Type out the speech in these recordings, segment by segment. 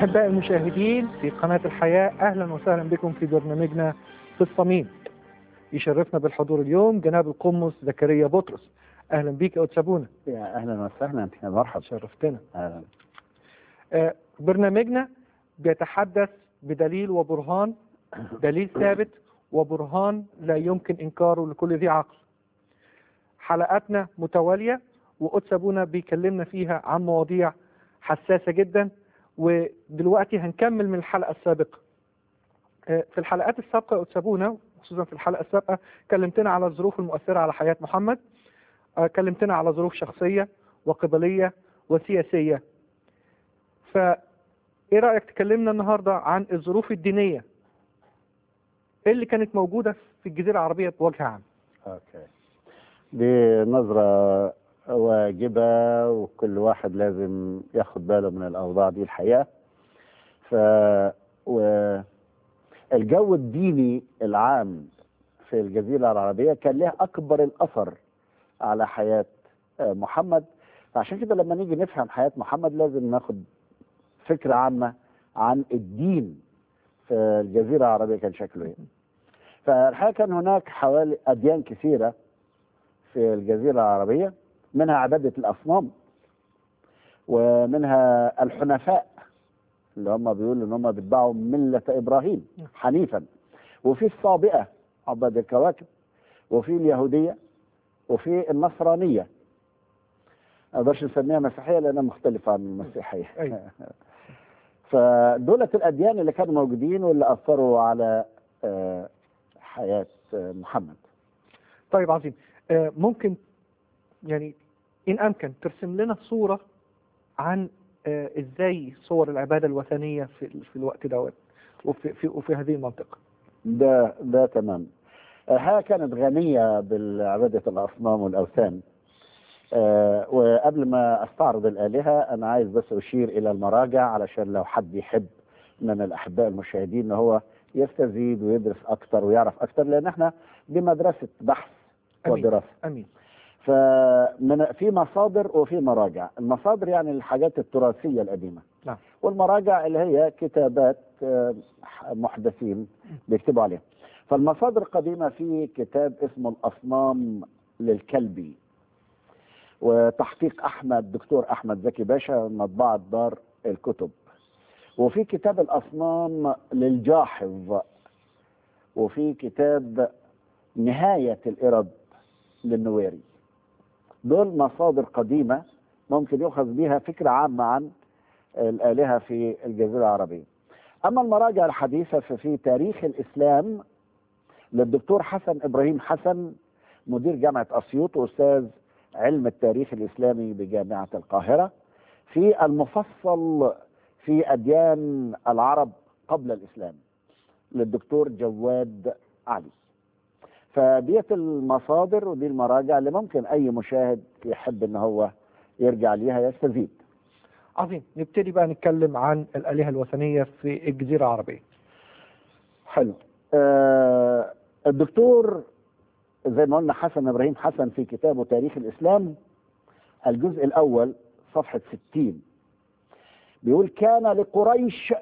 أحباء المشاهدين في قناة الحياة أهلا وسهلا بكم في برنامجنا في الصميم يشرفنا بالحضور اليوم جناب القمص زكريا بطرس أهلا بيك يا أتسابونا يا اهلا وسهلا يا مرحبا شرفتنا اهلا آه، برنامجنا بيتحدث بدليل وبرهان دليل ثابت وبرهان لا يمكن إنكاره لكل ذي عقل حلقاتنا متوالية وأتسابونا بيكلمنا فيها عن مواضيع حساسة جدا ودلوقتي هنكمل من الحلقة السابقة آه، في الحلقات السابقة أتسابونا خصوصا في الحلقة السابقة كلمتنا على الظروف المؤثرة على حياة محمد آه، كلمتنا على ظروف شخصية وقبلية وسياسية فإيه رأيك تكلمنا النهاردة عن الظروف الدينية اللي كانت موجودة في الجزيرة العربية بوجه عام اوكي دي نظرة واجبة وكل واحد لازم ياخد باله من الأوضاع دي الحقيقة ف و الجو الديني العام في الجزيرة العربية كان له أكبر الأثر على حياة آه، محمد فعشان كده لما نيجي نفهم حياة محمد لازم ناخد فكرة عامة عن الدين في الجزيرة العربية كان شكله ايه فالحقيقة كان هناك حوالي أديان كثيرة في الجزيرة العربية منها عبادة الأصنام ومنها الحنفاء اللي هم بيقولوا ان هم بيتبعوا ملة إبراهيم حنيفا وفي الصابئة عباد الكواكب وفي اليهودية وفي النصرانية ما اقدرش نسميها مسيحية لأنها مختلفة عن المسيحية أيوة. فدولة الأديان اللي كانوا موجودين واللي أثروا على آه، حياة آه، محمد طيب عظيم آه، ممكن يعني إن أمكن ترسم لنا صورة عن آه، إزاي صور العبادة الوثنية في, في الوقت دوت وفي, في, وفي هذه المنطقة ده ده تمام الحياة كانت غنية بعبادة الأصنام والأوثان آه، وقبل ما استعرض الآلهة أنا عايز بس أشير إلى المراجع علشان لو حد يحب من الأحباء المشاهدين إن هو يستزيد ويدرس أكتر ويعرف أكتر لأن إحنا دي مدرسة بحث أمين. ودراسة أمين فمن في مصادر وفي مراجع المصادر يعني الحاجات التراثية القديمة نعم. والمراجع اللي هي كتابات آه، محدثين بيكتبوا عليها فالمصادر القديمة في كتاب اسمه الأصنام للكلبي وتحقيق أحمد دكتور أحمد زكي باشا مطبعة دار الكتب وفي كتاب الأصنام للجاحظ وفي كتاب نهاية الإرب للنويري دول مصادر قديمة ممكن يؤخذ بها فكرة عامة عن الآلهة في الجزيرة العربية أما المراجع الحديثة ففي تاريخ الإسلام للدكتور حسن إبراهيم حسن مدير جامعة أسيوط وأستاذ علم التاريخ الإسلامي بجامعة القاهرة في المفصل في أديان العرب قبل الإسلام للدكتور جواد علي فديت المصادر ودي المراجع اللي ممكن أي مشاهد يحب إن هو يرجع ليها يستفيد عظيم نبتدي بقى نتكلم عن الآلهة الوثنية في الجزيرة العربية حلو آه الدكتور زي ما قلنا حسن ابراهيم حسن في كتابه تاريخ الاسلام الجزء الاول صفحه 60 بيقول كان لقريش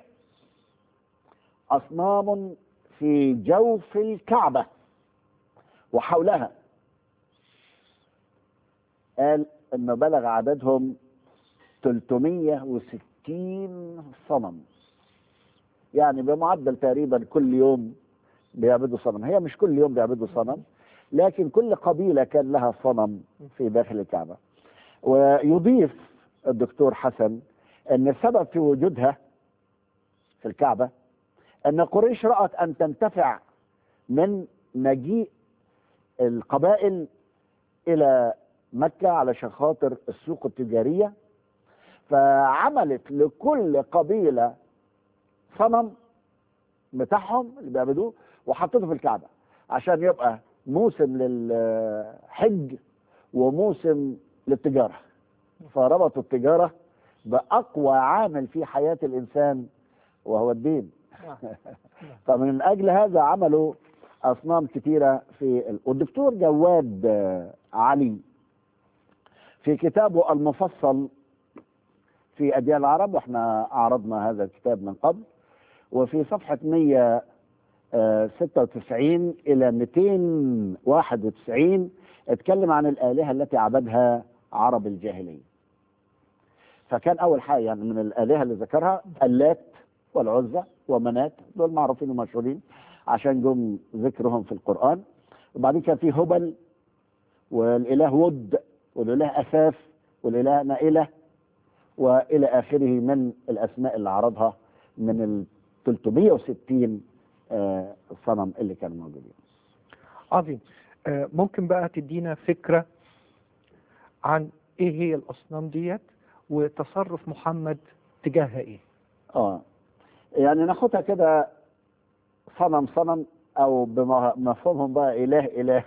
اصنام في جوف الكعبه وحولها قال انه بلغ عددهم 360 صنم يعني بمعدل تقريبا كل يوم بيعبدوا صنم هي مش كل يوم بيعبدوا صنم لكن كل قبيلة كان لها صنم في داخل الكعبة ويضيف الدكتور حسن أن السبب في وجودها في الكعبة أن قريش رأت أن تنتفع من مجيء القبائل إلى مكة علشان خاطر السوق التجارية فعملت لكل قبيلة صنم بتاعهم اللي بيعبدوه وحطيته في الكعبة عشان يبقى موسم للحج وموسم للتجارة فربطوا التجارة بأقوى عامل في حياة الإنسان وهو الدين فمن أجل هذا عملوا أصنام كثيرة في ال... والدكتور جواد آه، علي في كتابه المفصل في في أديان العرب واحنا أعرضنا هذا الكتاب من قبل وفي صفحة 196 إلى 291 اتكلم عن الآلهة التي عبدها عرب الجاهلية فكان أول حاجة يعني من الآلهة اللي ذكرها اللات والعزة ومنات دول معروفين ومشهورين عشان جم ذكرهم في القرآن وبعدين كان في هبل والإله ود والإله أساف والإله نائلة وإلى آخره من الأسماء اللي عرضها من ال 360 آه، صنم اللي كانوا موجودين عظيم آه، ممكن بقى تدينا فكرة عن ايه هي الاصنام ديت وتصرف محمد تجاهها ايه اه يعني ناخدها كده صنم صنم او بمفهومهم بقى اله اله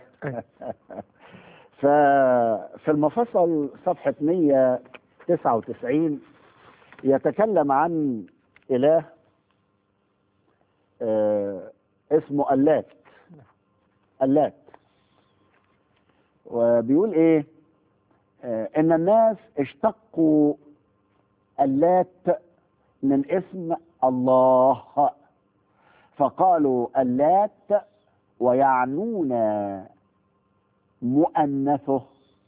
ففي المفصل صفحة 199 يتكلم عن إله آه اسمه اللات اللات وبيقول ايه آه ان الناس اشتقوا اللات من اسم الله فقالوا اللات ويعنون مؤنثه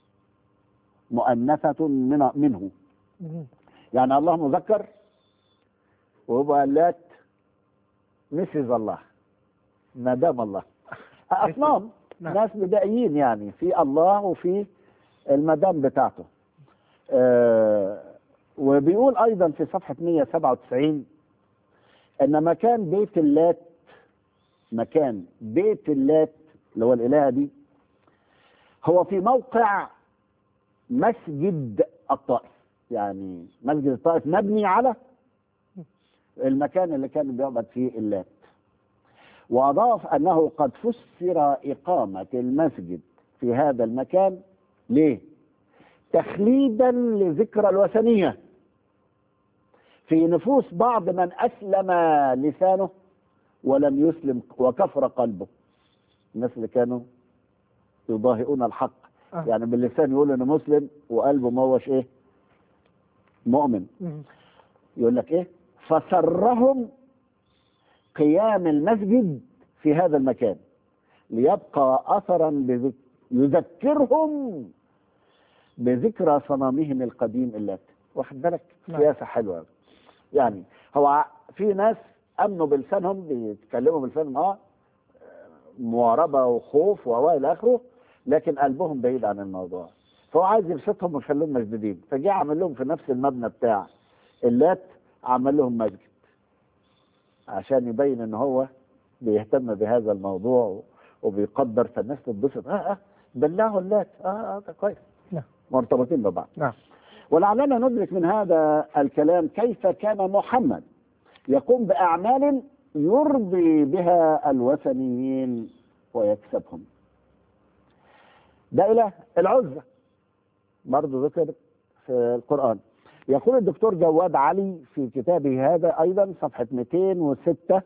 مؤنثة من منه يعني الله مذكر وهو اللات مسز الله مدام الله أصنام نعم. ناس بدائيين يعني في الله وفي المدام بتاعته آه وبيقول أيضا في صفحة 197 أن مكان بيت اللات مكان بيت اللات اللي هو الإلهة دي هو في موقع مسجد الطائف يعني مسجد الطائف مبني على المكان اللي كان بيعبد فيه اللات وأضاف أنه قد فسر إقامة المسجد في هذا المكان ليه؟ تخليدا لذكرى الوثنية في نفوس بعض من أسلم لسانه ولم يسلم وكفر قلبه الناس اللي كانوا يضاهئون الحق آه. يعني باللسان يقول انه مسلم وقلبه ما هوش ايه مؤمن مم. يقول لك ايه فسرهم قيام المسجد في هذا المكان ليبقى اثرا بذك... يذكرهم بذكرى صنامهم القديم اللات واخد بالك نعم. سياسه حلوه يعني هو ع- في ناس امنوا بلسانهم بيتكلموا بلسانهم اه مواربه وخوف والى اخره لكن قلبهم بعيد عن الموضوع فهو عايز يبسطهم ويخليهم مسجدين فجاء عمل لهم في نفس المبنى بتاع اللات عمل لهم مسجد عشان يبين ان هو بيهتم بهذا الموضوع وبيقدر فالناس تتبسط اه اه بلعوا اللات اه اه ده كويس نعم. مرتبطين ببعض نعم ولعلنا ندرك من هذا الكلام كيف كان محمد يقوم بأعمال يرضي بها الوثنيين ويكسبهم ده إله العزة برضه ذكر في القرآن يقول الدكتور جواد علي في كتابه هذا أيضا صفحة 206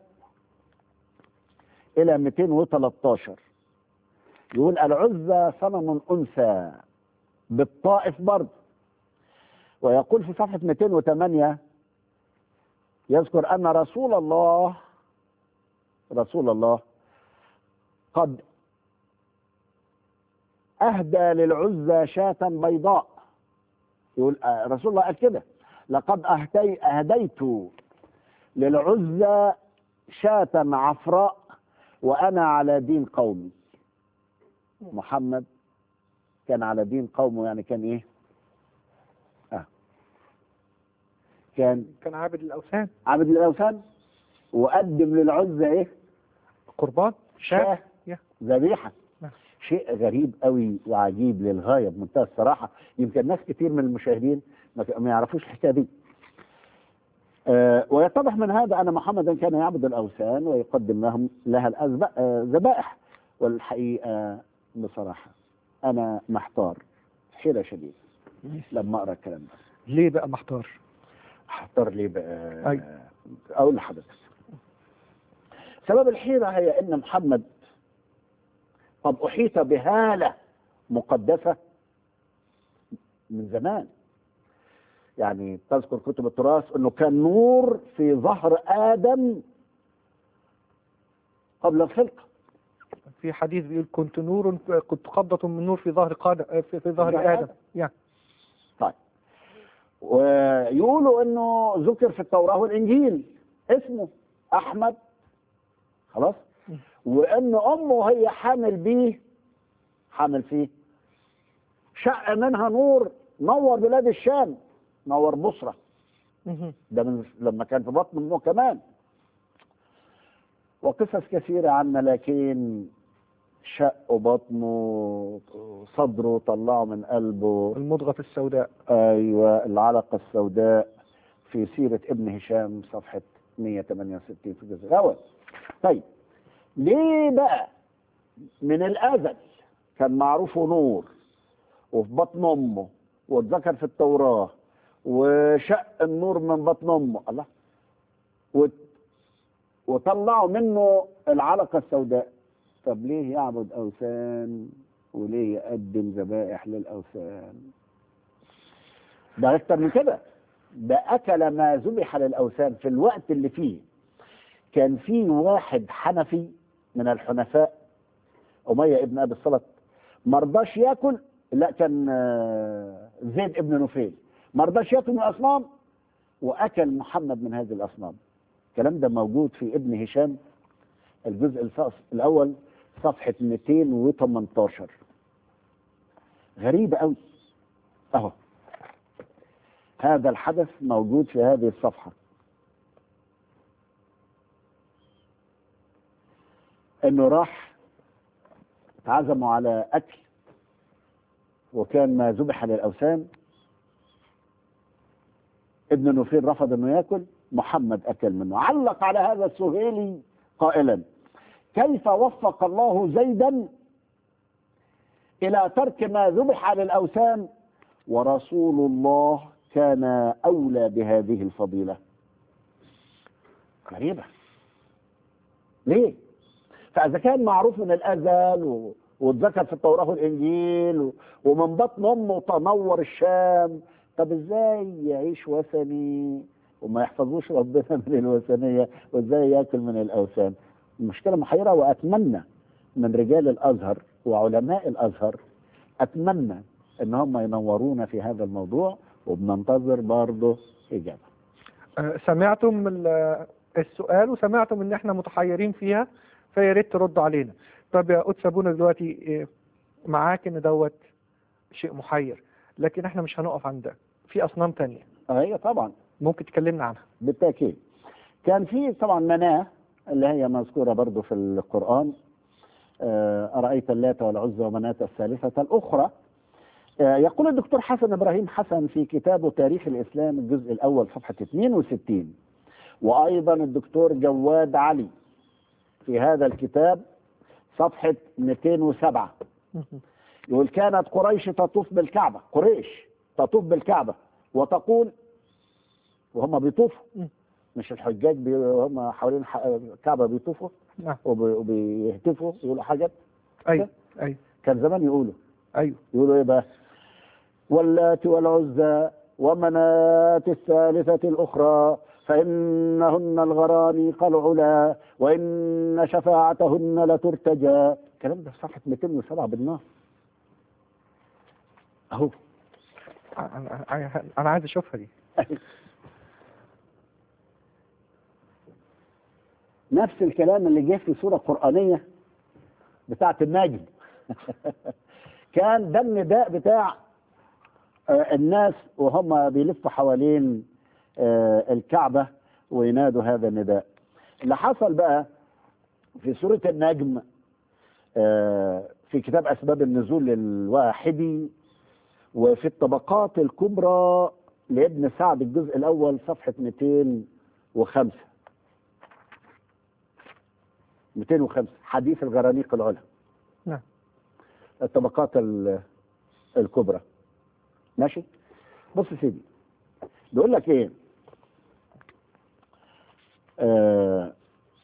إلى 213 يقول العزة صنم أنثى بالطائف برضه ويقول في صفحة 208 يذكر أن رسول الله رسول الله قد أهدى للعزى شاة بيضاء يقول آه، رسول الله قال كده لقد أهدي أهديت للعزى شاة عفراء وأنا على دين قومي محمد كان على دين قومه يعني كان إيه آه. كان كان عابد الاوثان عبد الاوثان وقدم للعزة ايه قربان شاه يا. ذبيحه نعم. شيء غريب قوي وعجيب للغايه بمنتهى الصراحه يمكن ناس كتير من المشاهدين ما ما يعرفوش الحكايه دي آه ويتضح من هذا ان محمدا كان يعبد الاوثان ويقدم لهم لها الأذب- آه، ذبائح والحقيقه بصراحه انا محتار حيره شديده لما اقرا الكلام ده ليه بقى محتار احتار ليه بقى أي. اقول لحضرتك سبب الحيرة هي ان محمد قد احيط بهالة مقدسة من زمان يعني تذكر كتب التراث انه كان نور في ظهر ادم قبل الخلقه في حديث بيقول كنت نور كنت قبضة من نور في ظهر قادم في, في ظهر ظهر آدم يعني طيب ويقولوا انه ذكر في التوراه والانجيل اسمه احمد خلاص م. وان امه هي حامل بيه حامل فيه شق منها نور نور بلاد الشام نور بصره مهم. ده من لما كان في بطن امه كمان وقصص كثيرة عن ملاكين شقوا بطنه صدره طلعوا من قلبه المضغة السوداء ايوه العلقة السوداء في سيرة ابن هشام صفحة 168 في الجزء الأول طيب ليه بقى من الأزل كان معروفه نور وفي بطن أمه واتذكر في التوراة وشق النور من بطن أمه الله وت- وطلعوا منه العلقة السوداء طب ليه يعبد أوثان وليه يقدم ذبائح للأوثان ده أكتر من كده ده أكل ما ذبح للأوثان في الوقت اللي فيه كان في واحد حنفي من الحنفاء أمية ابن أبي الصلت مرضاش ياكل لا كان آه، زيد ابن نفيل مرضاش ياكل من الأصنام وأكل محمد من هذه الأصنام الكلام ده موجود في ابن هشام الجزء الفصل الأول صفحة 218 غريبة قوي أهو هذا الحدث موجود في هذه الصفحة انه راح عزموا على اكل وكان ما ذبح للاوثان ابن نفير رفض انه ياكل محمد اكل منه علق على هذا السهيلي قائلا كيف وفق الله زيدا الى ترك ما ذبح للاوثان ورسول الله كان اولى بهذه الفضيله غريبه ليه فاذا كان معروف من الازل و... واتذكر في التوراه والانجيل و... ومن بطن امه تنور الشام طب ازاي يعيش وثني وما يحفظوش ربنا من الوثنيه وازاي ياكل من الاوثان المشكله محيره واتمنى من رجال الازهر وعلماء الازهر اتمنى ان هم ينورونا في هذا الموضوع وبننتظر برضه اجابه آه، سمعتم ال- السؤال وسمعتم ان احنا متحيرين فيها فيا ريت تردوا علينا طب يا قدس ابونا دلوقتي آه، معاك ان دوت شيء محير لكن احنا مش هنقف عند ده في اصنام تانية ايوه طبعا ممكن تكلمنا عنها بالتاكيد كان في طبعا مناه اللي هي مذكوره برضه في القران آه، ارايت اللات والعزى ومناه الثالثه الاخرى آه، يقول الدكتور حسن ابراهيم حسن في كتابه تاريخ الاسلام الجزء الاول صفحه 62 وايضا الدكتور جواد علي في هذا الكتاب صفحه 207 يقول كانت قريش تطوف بالكعبه قريش تطوف بالكعبه وتقول وهم بيطوفوا مم. مش الحجاج بي هم حوالين ح- الكعبه بيطوفوا نعم وبي- وبيهتفوا يقولوا حاجات ايوه ايوه كان زمان يقولوا ايوه يقولوا ايه بقى واللات والعزى ومناة الثالثة الأخرى فإنهن الغرانيق العلا وإن شفاعتهن لترتجى الكلام ده في صفحة 207 بالنص أهو انا انا أنا عايز اشوفها دي نفس الكلام اللي جه في سورة قرآنية بتاعة النجم كان ده النداء بتاع آه، الناس وهم بيلفوا حوالين آه، الكعبة وينادوا هذا النداء اللي حصل بقى في سورة النجم آه، في كتاب أسباب النزول الواحدي وفي الطبقات الكبرى لابن سعد الجزء الأول صفحة 205 205 حديث الغرانيق العلا نعم الطبقات ال- الكبرى ماشي بص يا سيدي بيقول لك ايه آه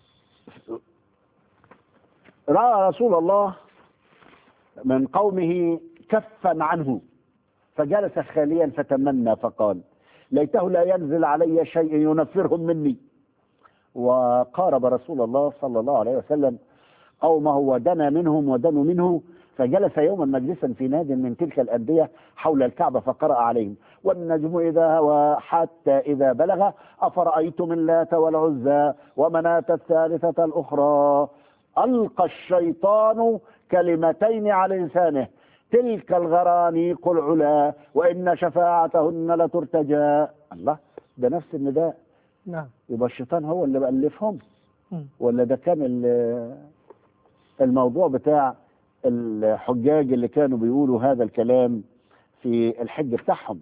راى رسول الله من قومه كفا عنه فجلس خاليا فتمنى فقال ليته لا ينزل علي شيء ينفرهم مني وقارب رسول الله صلى الله عليه وسلم قومه ودنا منهم ودنوا منه فجلس يوما مجلسا في ناد من تلك الأندية حول الكعبة فقرأ عليهم والنجم إذا هوى حتى إذا بلغ أفرأيتم اللات والعزى ومناة الثالثة الأخرى ألقى الشيطان كلمتين على لسانه تلك الغرانيق العلا وإن شفاعتهن لترتجى الله ده نفس النداء نعم يبقى الشيطان هو اللي بألفهم مم. ولا ده كان ال- الموضوع بتاع الحجاج اللي كانوا بيقولوا هذا الكلام في الحج بتاعهم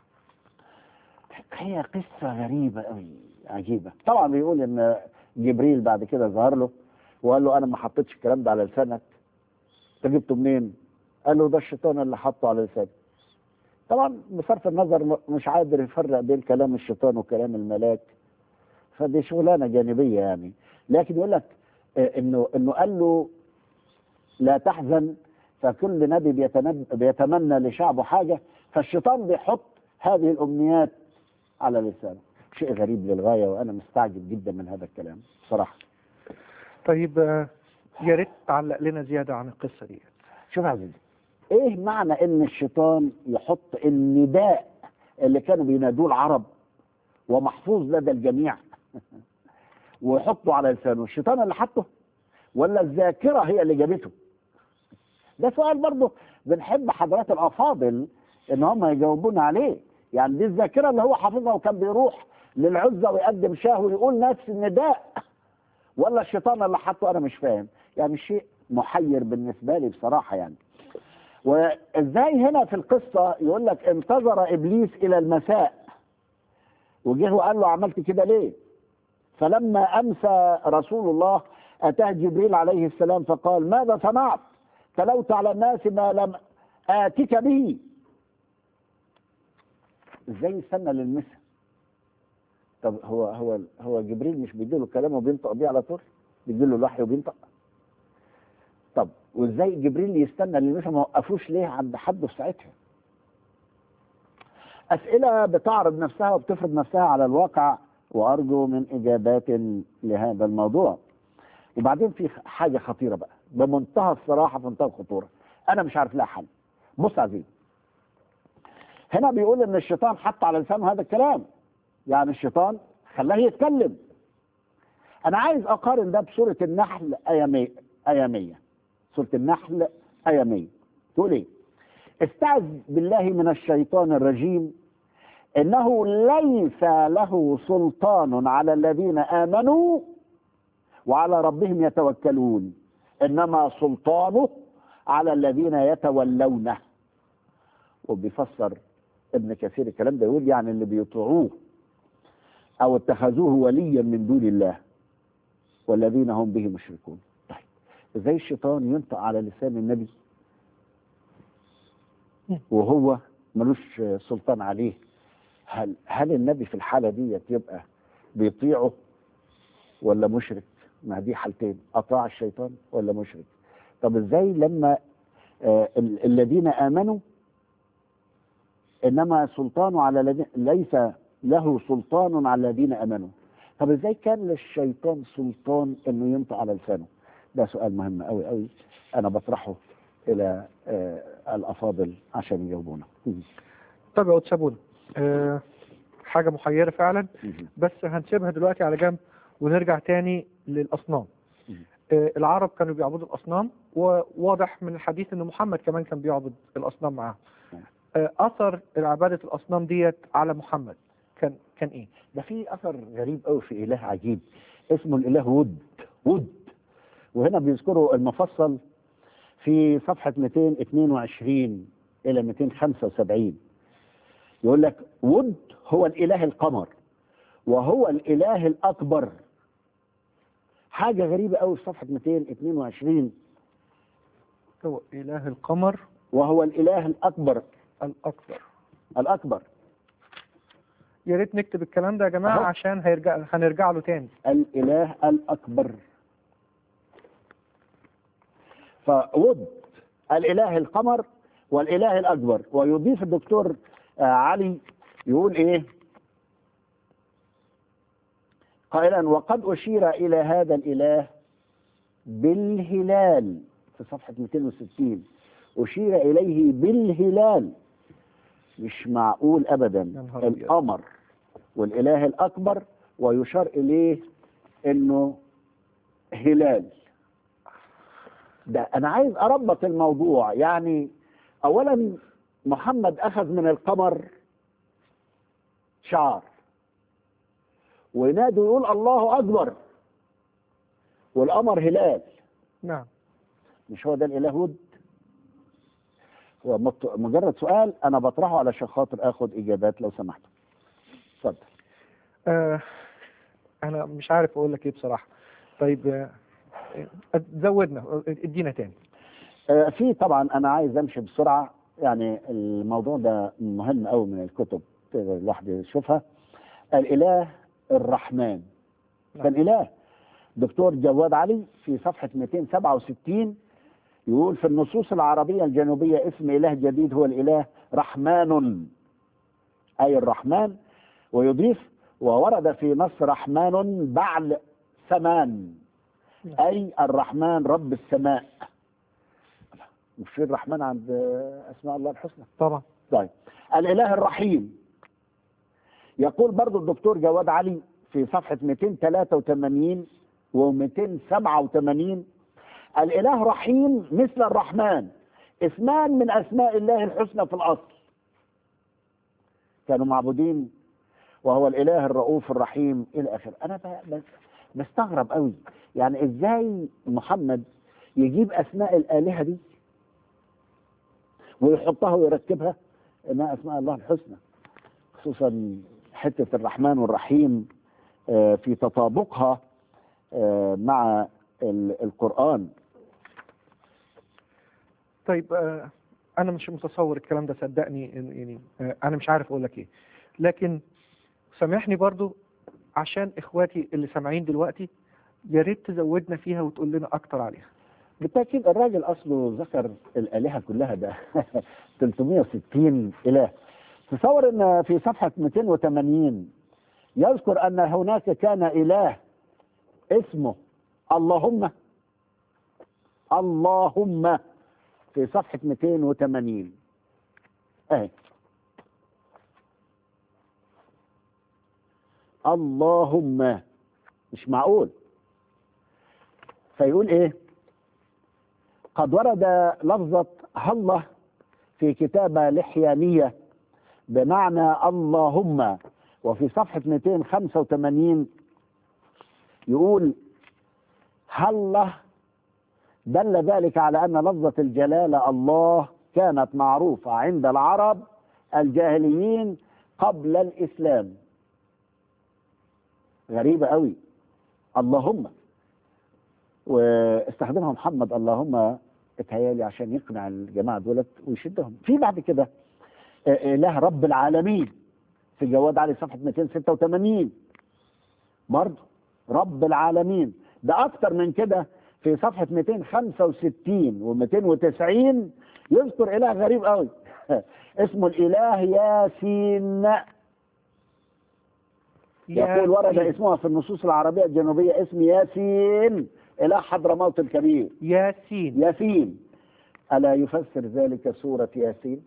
هي قصة غريبة قوي عجيبة طبعا بيقول ان جبريل بعد كده ظهر له وقال له انا ما حطيتش الكلام ده على لسانك انت جبته منين قال له ده الشيطان اللي حطه على لساني طبعا بصرف النظر م- مش قادر يفرق بين كلام الشيطان وكلام الملاك فدي شغلانه جانبيه يعني لكن يقول لك آه، انه انه قال له لا تحزن فكل نبي بيتنب- بيتمنى لشعبه حاجه فالشيطان بيحط هذه الامنيات على لسانه شيء غريب للغايه وانا مستعجب جدا من هذا الكلام بصراحه طيب آه، يا ريت تعلق لنا زيادة عن القصة دي شوف يا عزيزي ايه معنى ان الشيطان يحط النداء اللي كانوا بينادوه العرب ومحفوظ لدى الجميع ويحطه على لسانه الشيطان اللي حطه ولا الذاكره هي اللي جابته ده سؤال برضه بنحب حضرات الافاضل ان هم يجاوبونا عليه يعني دي الذاكره اللي هو حافظها وكان بيروح للعزة ويقدم شاه ويقول نفس النداء ولا الشيطان اللي حطه انا مش فاهم يعني شيء محير بالنسبه لي بصراحه يعني وازاي هنا في القصه يقول لك انتظر ابليس الى المساء وجه وقال له عملت كده ليه فلما امسى رسول الله اتاه جبريل عليه السلام فقال ماذا صنعت تلوت على الناس ما لم اتك به ازاي استنى للمسا طب هو هو هو جبريل مش بيديله كلام وبينطق بيه على طول بيديله الوحي وبينطق طب وازاي جبريل يستنى للمسا ما وقفوش ليه عند حد في ساعتها اسئله بتعرض نفسها وبتفرض نفسها على الواقع وارجو من اجابات لهذا الموضوع وبعدين في حاجه خطيره بقى بمنتهى الصراحه في منتهى الخطوره انا مش عارف لها حل بص يا عزيزي هنا بيقول ان الشيطان حط على لسانه هذا الكلام يعني الشيطان خلاه يتكلم انا عايز اقارن ده بسوره النحل ايه 100 ايه 100 سوره النحل ايه 100 تقول ايه استعذ بالله من الشيطان الرجيم انه ليس له سلطان على الذين امنوا وعلى ربهم يتوكلون انما سلطانه على الذين يتولونه وبيفسر ابن كثير الكلام ده يقول يعني اللي بيطيعوه او اتخذوه وليا من دون الله والذين هم به مشركون طيب ازاي الشيطان ينطق على لسان النبي وهو ملوش سلطان عليه هل هل النبي في الحاله دي يبقى بيطيعه ولا مشرك ما دي حالتين اطاع الشيطان ولا مشرك طب ازاي لما آه ال- الذين امنوا انما سلطانه على الذين ليس له سلطان على الذين امنوا طب ازاي كان للشيطان سلطان انه ينطق على لسانه ده سؤال مهم قوي قوي انا بطرحه الى آه الافاضل عشان يجاوبونا طب يا سابونا أه حاجة محيرة فعلا بس هنسيبها دلوقتي على جنب ونرجع تاني للأصنام مم. أه العرب كانوا بيعبدوا الأصنام وواضح من الحديث أن محمد كمان كان بيعبد الأصنام معاهم نعم. أه أثر عبادة الأصنام ديت على محمد كان كان إيه؟ ده في اثر غريب قوي في اله عجيب اسمه الاله ود ود وهنا بيذكروا المفصل في صفحة 222 إلى 275 يقول لك ود هو الإله القمر وهو الإله الأكبر حاجة غريبة قوي في صفحة 222 هو إله القمر وهو الإله الأكبر الأكبر الأكبر يا ريت نكتب الكلام ده يا جماعة أهو. عشان هيرجع هنرجع له تاني الإله الأكبر فود الإله القمر والإله الأكبر ويضيف الدكتور آه، علي يقول إيه قائلا وقد أشير إلى هذا الإله بالهلال في صفحة 260 أشير إليه بالهلال مش معقول أبدا يا نهار أبيض. القمر والإله الأكبر ويشار إليه إنه هلال ده أنا عايز أربط الموضوع يعني أولا محمد أخذ من القمر شعار وينادي ويقول الله أكبر والقمر هلال نعم مش هو ده الاله ود هو مط- مجرد سؤال انا بطرحه علشان خاطر اخد اجابات لو سمحت اتفضل آه انا مش عارف اقول لك ايه بصراحه طيب آه آه، زودنا آه، ادينا تاني آه، في طبعا انا عايز امشي بسرعه يعني الموضوع ده مهم قوي من الكتب تقدر الواحد يشوفها الاله الرحمن كان اله دكتور جواد علي في صفحه 267 يقول في النصوص العربيه الجنوبيه اسم اله جديد هو الاله رحمن اي الرحمن ويضيف وورد في نص رحمن بعل سمان اي الرحمن رب السماء مش في الرحمن عند اسماء الله الحسنى طبعا طيب الاله الرحيم يقول برضو الدكتور جواد علي في صفحة 283 و 287 الاله رحيم مثل الرحمن اسمان من اسماء الله الحسنى في الاصل كانوا معبودين وهو الاله الرؤوف الرحيم الى اخره انا ب- بس بستغرب قوي يعني ازاي محمد يجيب اسماء الالهه دي ويحطها ويركبها انها اسماء الله الحسنى خصوصا حته الرحمن والرحيم آه، في تطابقها آه، مع ال- القران طيب آه انا مش متصور الكلام ده صدقني إن- يعني آه انا مش عارف اقول لك ايه لكن سامحني برضو عشان اخواتي اللي سامعين دلوقتي يا ريت تزودنا فيها وتقول لنا اكتر عليها بالتاكيد الراجل اصله ذكر الالهه كلها ده 360 اله تصور ان في صفحه 280 يذكر ان هناك كان اله اسمه اللهم اللهم في صفحه 280 اهي اللهم مش معقول فيقول ايه قد ورد لفظة الله في كتابة لحيانية بمعنى اللهم وفي صفحة 285 يقول هله دل ذلك على أن لفظة الجلالة الله كانت معروفة عند العرب الجاهليين قبل الإسلام غريبة قوي اللهم واستخدمها محمد اللهم اتهيالي عشان يقنع الجماعه دولت ويشدهم في بعد كده آه، اله رب العالمين في جواد علي صفحه 286 برضه رب العالمين ده اكتر من كده في صفحه 265 و 290 يذكر اله غريب قوي اسمه الاله ياسين يقول ورد ياسين. اسمها في النصوص العربيه الجنوبيه اسم ياسين اله حضرموت الكبير ياسين ياسين ألا يفسر ذلك سورة ياسين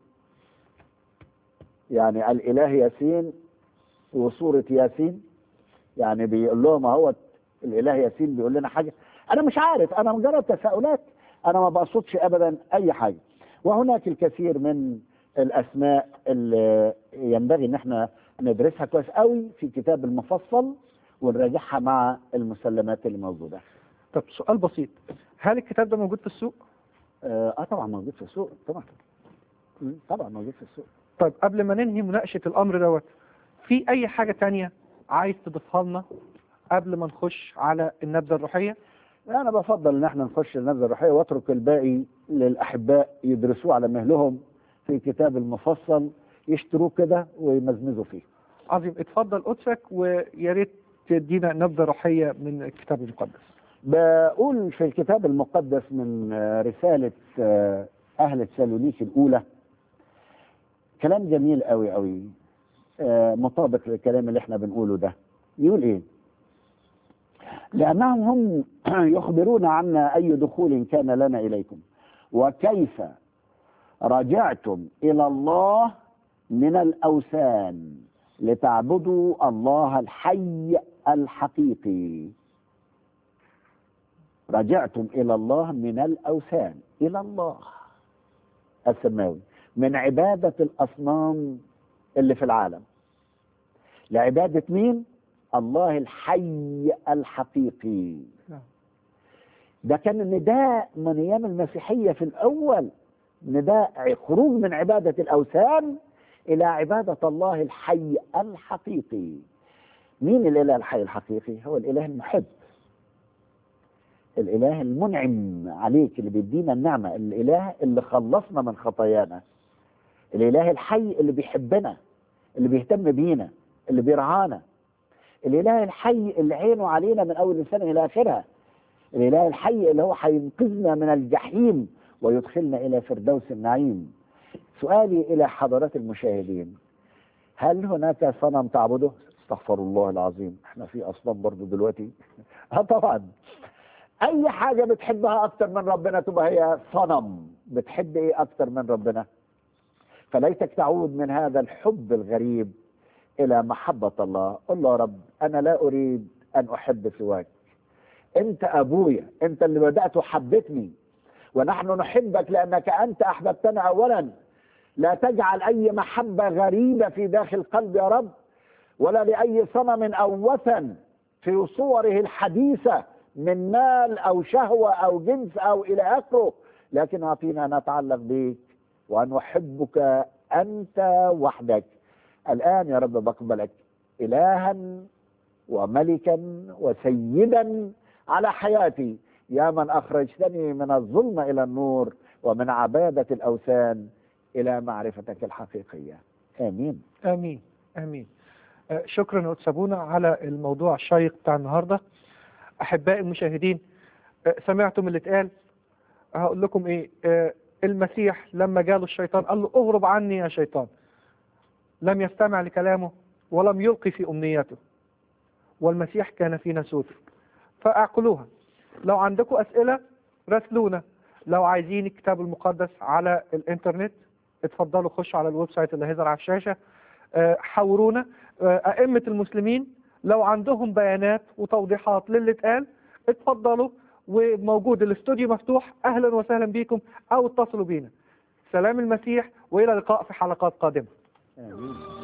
يعني الإله ياسين وسورة ياسين يعني بيقول لهم اهوت الإله ياسين بيقول لنا حاجة أنا مش عارف أنا مجرد تساؤلات أنا ما بقصدش أبدا أي حاجة وهناك الكثير من الأسماء اللي ينبغي إن احنا ندرسها كويس قوي في كتاب المفصل ونراجعها مع المسلمات اللي موجودة طب سؤال بسيط هل الكتاب ده موجود في السوق؟ اه آه، طبعا موجود في السوق طبعا مم، طبعا موجود في السوق طيب قبل ما ننهي مناقشة الأمر دوت في أي حاجة تانية عايز تضيفها لنا قبل ما نخش على النبذة الروحية؟ انا بفضل ان احنا نخش النبذه الروحيه واترك الباقي للاحباء يدرسوه على مهلهم في كتاب المفصل يشتروه كده ويمزمزوا فيه عظيم اتفضل قدسك ويا ريت تدينا نبذة روحية من الكتاب المقدس بقول في الكتاب المقدس من آه، رساله آه، اهل تسالونيك الاولى كلام جميل قوي قوي آه، مطابق للكلام اللي احنا بنقوله ده يقول ايه لأنهم هم يخبرون عنا أي دخول كان لنا إليكم وكيف رجعتم إلى الله من الأوثان لتعبدوا الله الحي الحقيقي رجعتم إلى الله من الأوثان إلى الله السماوي من عبادة الأصنام اللي في العالم لعبادة مين؟ الله الحي الحقيقي نعم. ده كان النداء من ايام المسيحيه في الاول نداء خروج من عباده الاوثان الى عباده الله الحي الحقيقي مين الاله الحي الحقيقي هو الاله المحب الاله المنعم عليك اللي بيدينا النعمه الاله اللي خلصنا من خطايانا الاله الحي اللي بيحبنا اللي بيهتم بينا اللي بيرعانا الاله الحي اللي عينه علينا من اول السنه الى اخرها الاله الحي اللي هو هينقذنا من الجحيم ويدخلنا الى فردوس النعيم سؤالي الى حضرات المشاهدين هل هناك صنم تعبده استغفر الله العظيم احنا في اصنام برضه دلوقتي اه طبعا اي حاجه بتحبها اكتر من ربنا تبقى هي صنم بتحب ايه اكتر من ربنا فليتك تعود من هذا الحب الغريب الى محبه الله قل له يا رب انا لا اريد ان احب سواك انت ابويا انت اللي بدات وحبتني ونحن نحبك لانك انت احببتنا اولا لا تجعل اي محبه غريبه في داخل قلبي يا رب ولا لاي صنم او وثن في صوره الحديثه من مال او شهوه او جنس او الى اخره لكن اعطينا ان نتعلق بك وان نحبك انت وحدك الان يا رب بقبلك الها وملكا وسيدا على حياتي يا من اخرجتني من الظلم الى النور ومن عباده الاوثان الى معرفتك الحقيقيه امين امين امين آه، شكرا يا أستاذ أبونا على الموضوع الشيق بتاع النهارده احبائي المشاهدين آه، سمعتم اللي اتقال هقول لكم ايه آه، المسيح لما جاله الشيطان قال له اغرب عني يا شيطان لم يستمع لكلامه ولم يلقي في امنيته والمسيح كان في ناسوته فاعقلوها لو عندكم اسئله راسلونا لو عايزين الكتاب المقدس على الانترنت اتفضلوا خشوا على الويب سايت اللي هيظهر على الشاشه آه، حورونا آه، ائمه المسلمين لو عندهم بيانات وتوضيحات للي اتقال اتفضلوا وموجود الاستوديو مفتوح اهلا وسهلا بكم او اتصلوا بينا سلام المسيح والى اللقاء في حلقات قادمه امين